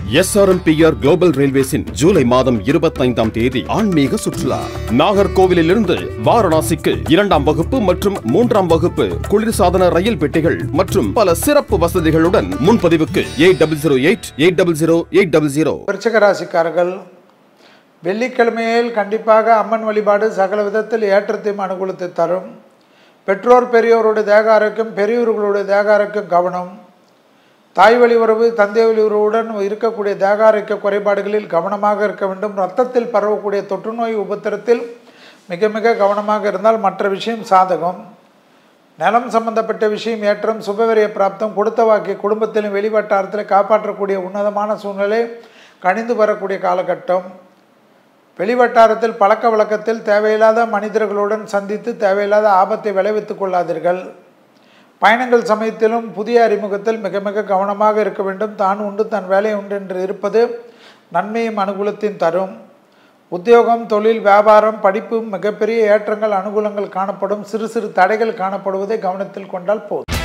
SRMPR global ரயில்வேஸின் July மாதம் இருபத்தைந்தாம் தேதி ஆன்மீக சுற்றுலா நாகர்கோவிலிலிருந்து வாரணாசிக்கு இரண்டாம் வகுப்பு மற்றும் மூன்றாம் வகுப்பு குளிர்சாதன ரயில் பெட்டிகள் மற்றும் பல சிறப்பு வசதிகளுடன் முன்பதிவுக்கு eight double zero eight eight double zero eight double zero விருச்சிக ராசிக்காரர்கள் வெள்ளிக்கிழமையில் கண்டிப்பாக அம்மன் வழிபாடு சகல விதத்தில் ஏற்றத்தையும் அனுகூலத்தை தரும் பெற்றோர் பெரியோருடைய தேக ஆரோக்கியம் பெரியோர்களுடைய தேக ஆரோக்கியம் கவனம் தாய் வழி உறவு தந்தை வழி உறவுடன் இருக்கக்கூடிய தேக ஆரோக்கிய குறைபாடுகளில் கவனமாக இருக்க வேண்டும் ரத்தத்தில் பரவக்கூடிய தொற்றுநோய் உபத்திரத்தில் மிக மிக கவனமாக இருந்தால் மற்ற விஷயம் சாதகம் நிலம் சம்பந்தப்பட்ட விஷயம் ஏற்றம் சுபவரிய பிராப்தம் கொடுத்த வாக்கிய குடும்பத்திலும் வெளிவட்டாரத்தில் காப்பாற்றக்கூடிய உன்னதமான சூழ்நிலை கணிந்து வரக்கூடிய காலகட்டம் வெளிவட்டாரத்தில் பழக்க வழக்கத்தில் தேவையில்லாத மனிதர்களுடன் சந்தித்து தேவையில்லாத ஆபத்தை விளைவித்துக் கொள்ளாதீர்கள் பயணங்கள் சமயத்திலும் புதிய அறிமுகத்தில் மிக மிக கவனமாக இருக்க வேண்டும் தான் உண்டு தன் வேலை உண்டு என்று இருப்பது நன்மையும் அனுகூலத்தையும் தரும் உத்தியோகம் தொழில் வியாபாரம் படிப்பு மிகப்பெரிய ஏற்றங்கள் அனுகூலங்கள் காணப்படும் சிறு சிறு தடைகள் காணப்படுவதை கவனத்தில் கொண்டால் போதும்